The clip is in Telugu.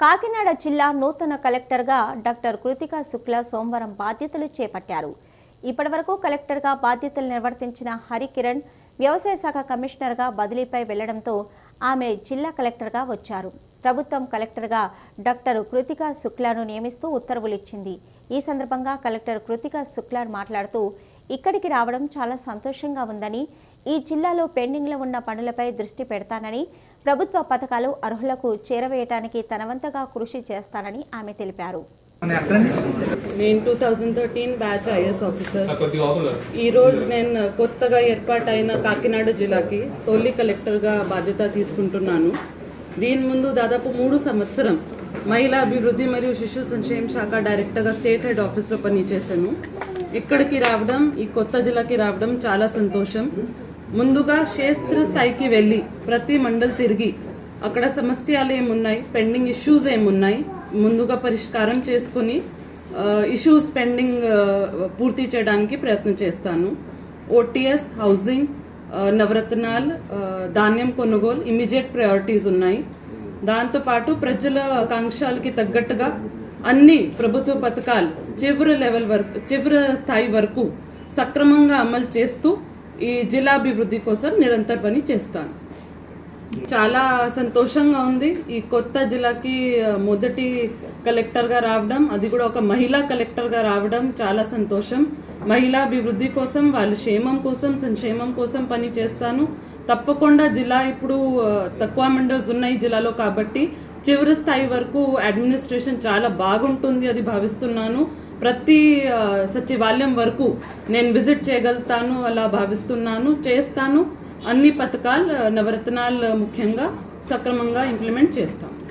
కాకినాడ జిల్లా నూతన కలెక్టర్గా డాక్టర్ కృతికా శుక్లా సోమవారం బాధ్యతలు చేపట్టారు ఇప్పటివరకు కలెక్టర్గా బాధ్యతలు నిర్వర్తించిన హరికిరణ్ వ్యవసాయ శాఖ కమిషనర్గా బదిలీపై వెళ్లడంతో ఆమె జిల్లా కలెక్టర్గా వచ్చారు ప్రభుత్వం కలెక్టర్గా డాక్టర్ కృతికా శుక్లాను నియమిస్తూ ఉత్తర్వులు ఇచ్చింది ఈ సందర్భంగా కలెక్టర్ కృతికా శుక్లా మాట్లాడుతూ ఇక్కడికి రావడం చాలా సంతోషంగా ఉందని ఈ జిల్లాలో పెండింగ్లో ఉన్న పనులపై దృష్టి పెడతానని ప్రభుత్వ పథకాలు అర్హులకు చేరవేయటానికి తనవంతగా కృషి చేస్తానని ఆమె తెలిపారు మన ఎక్కడండి నేను two thousand thirteen batch IAS officer కొద్దిగా ఆపులు. ఈరోజు నేను కొత్తగా ఏర్పాటైన కాకినాడ జిల్లాకి తొలి కలెక్టర్గా బాధ్యత తీసుకుంటున్నాను దీని ముందు దాదాపు మూడు సంవత్సరం మహిళా అభివృద్ధి మరియు శిశు సంక్షేమ శాఖ డైరెక్టర్గా స్టేట్ హెడ్ ఆఫీస్లో పనిచేశాను ఇక్కడికి రావడం ఈ కొత్త జిల్లాకి రావడం చాలా సంతోషం ముందుగా క్షేత్ర స్థాయికి వెళ్ళి ప్రతి మండల్ తిరిగి అక్కడ సమస్యలు ఏమున్నాయి పెండింగ్ ఇష్యూస్ ఏమున్నాయి ముందుగా పరిష్కారం చేసుకొని ఇష్యూస్ పెండింగ్ పూర్తి చేయడానికి ప్రయత్నం చేస్తాను ఓటీఎస్ హౌసింగ్ నవరత్నాల్ ఆ, ధాన్యం కొనుగోలు ఇమీడియట్ ప్రయారిటీస్ ఉన్నాయి దాంతోపాటు ప్రజల ఆకాంక్షలకి తగ్గట్టుగా అన్ని ప్రభుత్వ పథకాలు చివరి లెవెల్ వరకు చివరి స్థాయి వరకు సక్రమంగా అమలు చేస్తూ ఈ జిల్లా అభివృద్ధి కోసం నిరంతర పని చేస్తాను చాలా సంతోషంగా ఉంది ఈ కొత్త జిల్లాకి ఆ, మొదటి కలెక్టర్గా రావడం అది కూడా ఒక మహిళా కలెక్టర్గా రావడం చాలా సంతోషం మహిళా అభివృద్ధి కోసం వాళ్ళ క్షేమం కోసం సంక్షేమం కోసం పని చేస్తాను తప్పకుండా జిల్లా ఇప్పుడు ఆ, తక్కువ మండల్స్ ఉన్నాయి జిల్లాలో కాబట్టి చివరి స్థాయి వరకు అడ్మినిస్ట్రేషన్ చాలా బాగుంటుంది అది భావిస్తున్నాను ప్రతి ఆ, సచివాలయం వరకు నేను విజిట్ చేయగలుగుతాను అలా భావిస్తున్నాను చేస్తాను అన్ని పథకాలు నవరత్నాలు ముఖ్యంగా సక్రమంగా ఇంప్లిమెంట్ చేస్తాం